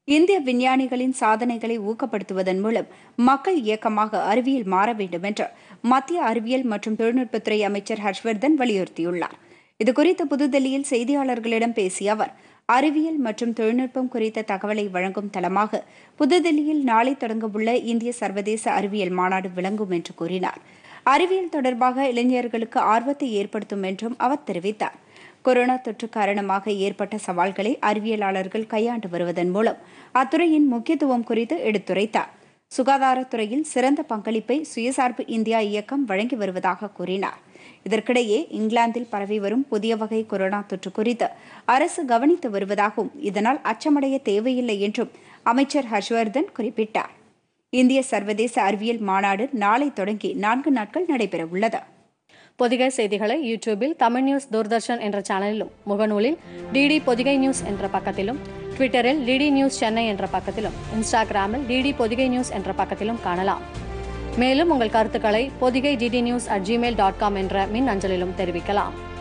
இந்திய விஞ்ஞானிகளின் சாதனைகளை ஊக்கப்படுத்துவதன் மூலம் மக்கள் இயக்கமாக அறிவியல் மாற வேண்டும் என்று மத்திய அறிவியல் மற்றும் தொழில்நுட்பத்துறை அமைச்சர் ஹர்ஷ்வர்தன் வலியுறுத்தியுள்ளார் இதுகுறித்து புதுதில்லியில் செய்தியாளர்களிடம் பேசிய அவர் அறிவியல் மற்றும் தொழில்நுட்பம் குறித்த தகவலை வழங்கும் தளமாக புதுதில்லியில் நாளை தொடங்கவுள்ள இந்திய சர்வதேச அறிவியல் மாநாடு விளங்கும் என்று கூறினார் அறிவியல் தொடர்பாக இளைஞர்களுக்கு ஆர்வத்தை ஏற்படுத்தும் என்றும் அவர் தெரிவித்தார் கொரோனா தொற்று காரணமாக ஏற்பட்ட சவால்களை அறிவியலாளர்கள் கையாண்டு வருவதன் மூலம் அத்துறையின் முக்கியத்துவம் குறித்து எடுத்துரைத்தார் சுகாதாரத்துறையில் சிறந்த பங்களிப்பை சுயசார்பு இந்தியா இயக்கம் வழங்கி வருவதாக கூறினார் இதற்கிடையே இங்கிலாந்தில் பரவி வரும் புதிய வகை கொரோனா தொற்று குறித்து அரசு கவனித்து வருவதாகவும் இதனால் அச்சமடைய தேவையில்லை என்றும் அமைச்சர் ஹர்ஷ்வர்தன் குறிப்பிட்டார் இந்திய சர்வதேச அறிவியல் மாநாடு நாளை தொடங்கி நான்கு நாட்கள் நடைபெறவுள்ளது பொதிகை செய்திகளை யூடியூபில் தமிழ் நியூஸ் தூர்தர்ஷன் என்ற சேனலிலும் முகநூலில் டிடி பொதிகை நியூஸ் என்ற பக்கத்திலும் ட்விட்டரில் டிடி நியூஸ் சென்னை என்ற பக்கத்திலும் இன்ஸ்டாகிராமில் டிடி பொதிகை நியூஸ் என்ற பக்கத்திலும் காணலாம் மேலும் உங்கள் கருத்துக்களை Podhigai DD news at Gmail dot com என்ற மின் அஞ்சலிலும் தெரிவிக்கலாம்